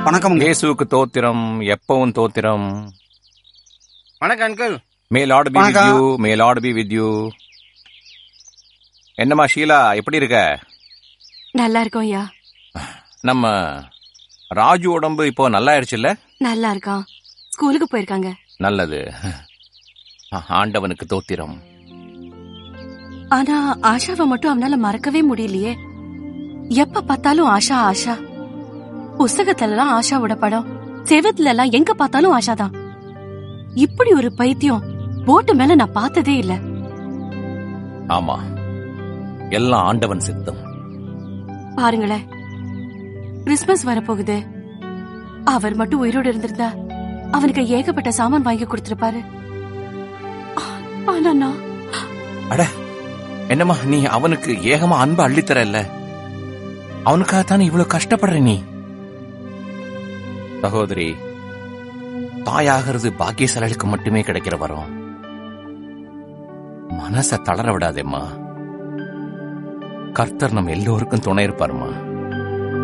வணக்கம் இயேசுவுக்கு தோத்திரம் எப்பவும் தோத்திரம் வணக்கம் uncle may lord be with வணக்கம். You may lord be with you என்னம்மா ஷீலா எப்படி இருக்க நல்லா இருக்கோம் ஐயா நம்ம ராஜு உடம்பு இப்போ நல்லா ஆயிடுச்சுல்ல நல்லா இருக்கான் ஸ்கூலுக்கு போயிருக்காங்க நல்லது ஆ- ஆண்டவனுக்கு தோத்திரம் ஆனா ஆஷாவை மட்டும் அவனால மறக்கவே முடியலையே எப்ப பார்த்தாலும் ஆஷா ஆஷா புஸ்தகத்துல எல்லாம் ஆஷாவோட படம் செவத்துல எல்லாம் எங்க பார்த்தாலும் ஆஷாதான் இப்படி ஒரு பைத்தியம் போட்டு மேல நான் பார்த்ததே இல்ல ஆமா எல்லாம் ஆண்டவன் சித்தம் பாருங்களேன் கிறிஸ்மஸ் வரப்போகுது அவர் மட்டும் உயிரோடு இருந்திருந்தா அவனுக்கு ஏகப்பட்ட சாமான் வாங்கி கொடுத்திருப்பாரு ஆ- ஆனா நான் அட என்னம்மா நீ அவனுக்கு ஏகமா அன்பு அள்ளித்தர இல்ல அவனுக்காகத்தானே இவ்வளவு கஷ்டப்படுற நீ சகோதரி தாயாகிறது பாக்கியசாலிகளுக்கு மட்டுமே கிடைக்கிற வரம் மனச தளர விடாதேம்மா கர்த்தர் நம்ம எல்லோருக்கும் துணை இருப்பாருமா